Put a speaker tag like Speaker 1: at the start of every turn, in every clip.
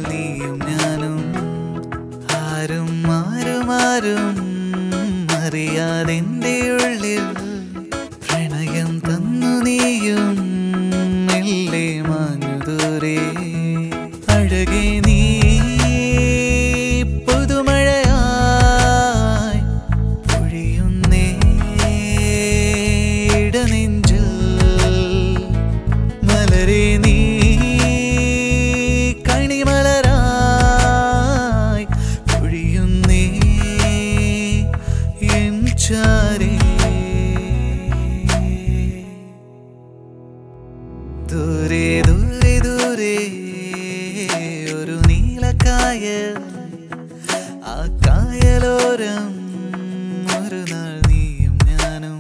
Speaker 1: നീയും ഞാനും ആരും ആരും ആരും അറിയാതെന്റെ ഉള്ളിൽ പ്രണയം തന്നു നീയും മെല്ലെ മാഞ്ഞു ദൂരെ അഴകെ നീ പുതുമഴയായി പൊഴിയുന്നേ ഇടനെഞ്ചിൽ മലരെ നീ കണിമലരായി പൊഴിയുന്നേ എൻ ചാരേ ദൂരെ ദൂരെ ദൂരെ ഒരു നീലക്കായൽ ആ കായലോരം ഒരു നാൾ നീയും ഞാനും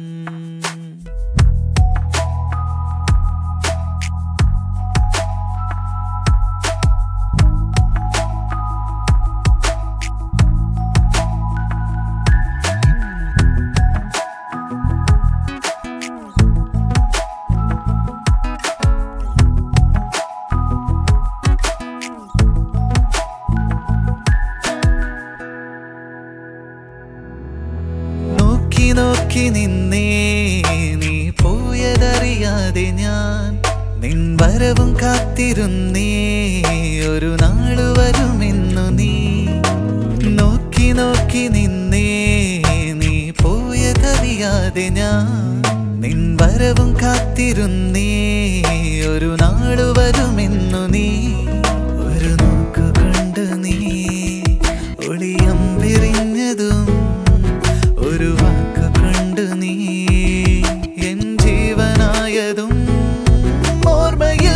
Speaker 1: നോക്കി നോക്കി നിന്നേ നീ പോയതറിയാതെ ഞാൻ നിൻ വരവും കാത്തിരുന്നേ ഒരു നാളു വരുമെന്നു നീ നോക്കി നോക്കി നിന്നേ നീ പോയതറിയാതെ ഞാൻ നിൻ വരവും കാത്തിരുന്നേ ഒരു നാളു വരുമെന്നു നീ ഒരു നോക്കു കണ്ടു നീ ഒളിയം വിരിഞ്ഞതും ഒരു വാക്ക് കണ്ടു നീ എൻ ജീവനായതും ഓർമ്മയിൽ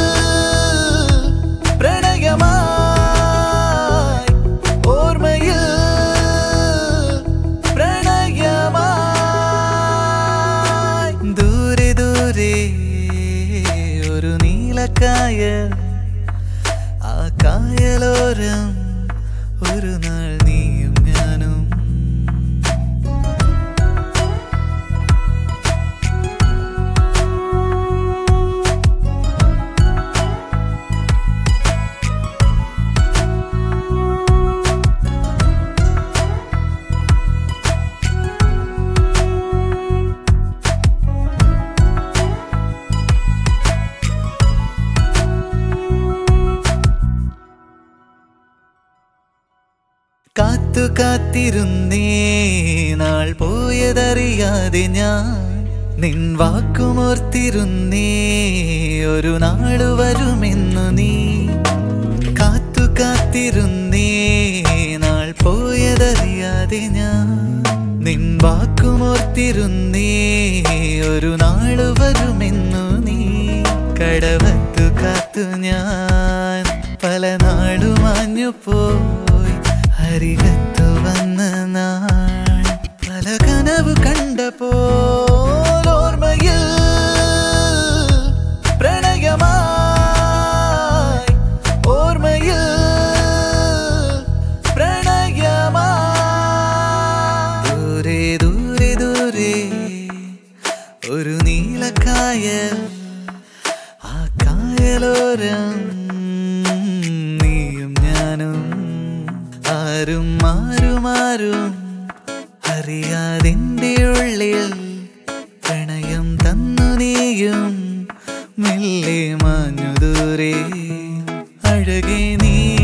Speaker 1: പ്രണയമായി ഓർമ്മയിൽ പ്രണയമായി ദൂരെ ദൂരെ ഒരു നീലക്കായൽ ആ കായലോരം ഒരു നാൾ നീയും ഞാനും കാത്തു കാത്തിരുന്നേ നാൾ പോയതറിയാതെ ഞാൻ നിൻ വാക്കുമോർത്തിരുന്നേ ഒരു നാളു വരുമെന്നു നീ കാത്തു കാത്തിരുന്നേ നാൾ പോയതറിയാതെ ഞാൻ നിൻ വാക്കുമോർത്തിരുന്നേ ഒരു നാളു വരുമെന്നു നീ കടവത്തു കാത്തു ഞാൻ പല നാളു മാഞ്ഞു പോയി അരികത്തു വന്ന നാൾ പല കനവ് കണ്ടപ്പോൾ ഓർമ്മയിൽ പ്രണയമായി ഓർമ്മയിൽ പ്രണയമായി ദൂരെ ദൂരെ ദൂരെ ഒരു നീലക്കായൽ ആ കായലോരം നീയും ഞാനും ആരും ആരും ആരും അറിയാതെന്റെ ഉള്ളിൽ പ്രണയം തന്നു നീയും മെല്ലെ മാഞ്ഞു ദൂരെ അഴകെ നീ